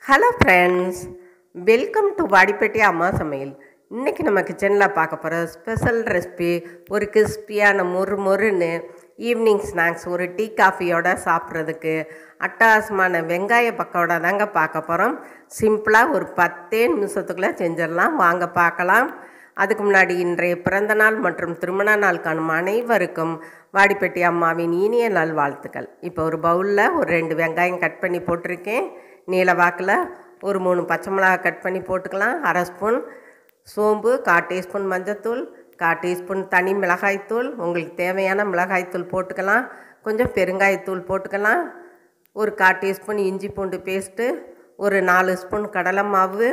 hello friends welcome to Vadipatti அம்மா சமையல் இன்றைக்கி நம்ம கிச்சனில் பார்க்க போகிற ஸ்பெஷல் ரெசிபி ஒரு கிறிஸ்பியான மொறு மொறுன்னு ஈவினிங் ஸ்நாக்ஸ் ஒரு டீ காஃபியோட சாப்பிட்றதுக்கு அட்டகாசமான வெங்காய பக்கோடா தாங்க பார்க்க போகிறோம் சிம்பிளாக ஒரு பத்தே நிமிஷத்துக்குள்ளே செஞ்சிடலாம் வாங்க பார்க்கலாம் அதுக்கு முன்னாடி இன்றைய பிறந்தநாள் மற்றும் திருமண நாள் காணும் அனைவருக்கும் வாடிப்பட்டி அம்மாவின் இனிய நல்வாழ்த்துக்கள் இப்போ ஒரு பவுலில் ஒரு ரெண்டு வெங்காயம் கட் பண்ணி போட்டிருக்கேன் நீல வாக்கில் ஒரு மூணு பச்சை மிளகா கட் பண்ணி போட்டுக்கலாம் அரை ஸ்பூன் சோம்பு கால் டீஸ்பூன் மஞ்சத்தூள் கால் டீஸ்பூன் தனி மிளகாய்த்தூள் உங்களுக்கு தேவையான மிளகாய்த்தூள் போட்டுக்கலாம் கொஞ்சம் பெருங்காயத்தூள் போட்டுக்கலாம் ஒரு கால் டீஸ்பூன் இஞ்சி பூண்டு பேஸ்ட்டு ஒரு நாலு ஸ்பூன் கடலை மாவு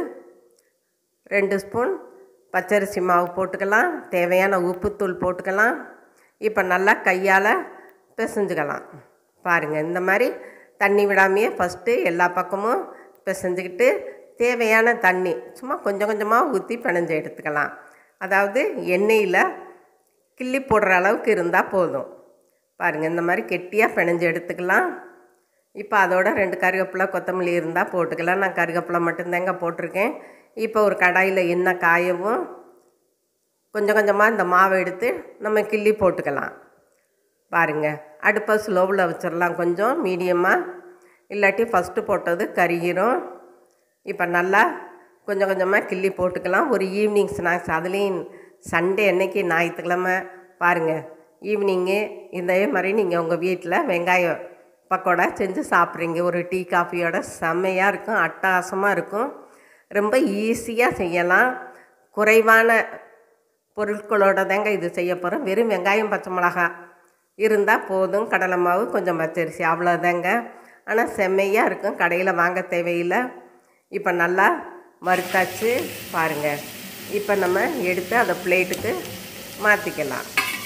ரெண்டு ஸ்பூன் பச்சரிசி மாவு போட்டுக்கலாம் தேவையான உப்புத்தூள் போட்டுக்கலாம் இப்போ நல்லா கையால் பிசைஞ்சுக்கலாம் பாருங்கள் இந்த மாதிரி தண்ணி விடாமையே ஃபஸ்ட்டு எல்லா பக்கமும் பிசைஞ்சுக்கிட்டு தேவையான தண்ணி சும்மா கொஞ்சம் கொஞ்சமாக ஊற்றி பிணைஞ்சு எடுத்துக்கலாம் அதாவது எண்ணெயில் கிள்ளி போடுற அளவுக்கு இருந்தால் போதும் பாருங்கள் இந்த மாதிரி கெட்டியாக பிணைஞ்சு எடுத்துக்கலாம் இப்போ அதோட ரெண்டு கருவேப்பிலை கொத்தமல்லி இருந்தால் போட்டுக்கலாம் நான் கருவேப்பிலை மட்டும்தாங்க போட்டிருக்கேன் இப்போ ஒரு கடாயில் எண்ணெய் காயவும் கொஞ்சம் கொஞ்சமாக இந்த மாவை எடுத்து நம்ம கிள்ளி போட்டுக்கலாம் பாருங்கள் அடுப்பை ஸ்லோவில் வச்சிடலாம் கொஞ்சம் மீடியமாக இல்லாட்டி ஃபஸ்ட்டு போட்டது கருகிரும் இப்போ நல்லா கொஞ்சம் கொஞ்சமாக கிள்ளி போட்டுக்கலாம் ஒரு ஈவினிங் ஸ்நாக்ஸ் அதுலேயும் சண்டே அன்னைக்கு ஞாயிற்றுக்கிழமை பாருங்கள் ஈவினிங்கு இதே மாதிரி நீங்கள் உங்கள் வீட்டில் வெங்காயம் பக்கோடா செஞ்சு சாப்பிட்றீங்க ஒரு டீ காஃபியோட செம்மையாக இருக்கும் அட்டகாசமாக இருக்கும் ரொம்ப ஈஸியாக செய்யலாம் குறைவான பொருட்களோட தாங்க இது செய்ய போகிறோம் வெறும் வெங்காயம் பச்சை மிளகா இருந்தால் போதும் கடலை மாவு கொஞ்சம் பச்சரிசி அவ்வளோதாங்க ஆனால் செம்மையாக இருக்கும் கடையில் வாங்க தேவையில்லை இப்போ நல்லா வறுத்தாச்சு பாருங்கள் இப்போ நம்ம எடுத்து அதை பிளேட்டுக்கு மாற்றிக்கலாம்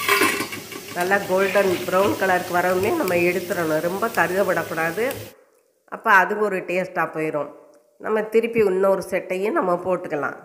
நல்லா கோல்டன் ப்ரௌன் கலருக்கு வரவுமே நம்ம எடுத்துடணும் ரொம்ப கருக விடக்கூடாது அப்போ அது ஒரு டேஸ்ட்டாக போயிடும் நம்ம திருப்பி இன்னொரு செட்டையும் நம்ம போட்டுக்கலாம்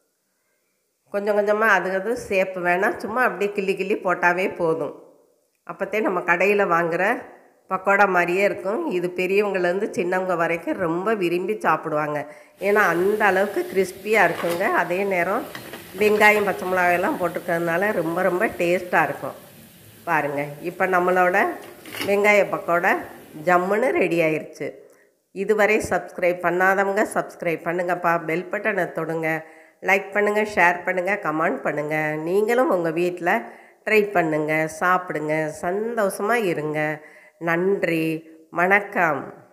கொஞ்சம் கொஞ்சமாக அது அது சேப்பு வேணாம் சும்மா அப்படியே கிள்ளி கிள்ளி போட்டாவே போதும் அப்போத்தே நம்ம கடையில் வாங்குகிற பக்கோடா மாதிரியே இருக்கும் இது பெரியவங்கலேருந்து சின்னவங்க வரைக்கும் ரொம்ப விரும்பி சாப்பிடுவாங்க ஏன்னா அந்த அளவுக்கு கிறிஸ்பியாக இருக்குங்க அதே நேரம் வெங்காயம் பச்சை மிளகாயெல்லாம் போட்டிருக்கிறதுனால ரொம்ப ரொம்ப டேஸ்ட்டாக இருக்கும் பாருங்கள் இப்போ நம்மளோட வெங்காய பக்கோடா ஜம்முன்னு ரெடி ஆயிடுச்சு இதுவரை சப்ஸ்கிரைப் பண்ணாதவங்க சப்ஸ்கிரைப் பண்ணுங்கப்பா பெல் பட்டனை தொடுங்க லைக் பண்ணுங்கள் ஷேர் பண்ணுங்கள் கமெண்ட் பண்ணுங்கள் நீங்களும் உங்கள் வீட்டில் ட்ரை பண்ணுங்கள் சாப்பிடுங்க சந்தோஷமாக இருங்க நன்றி வணக்கம்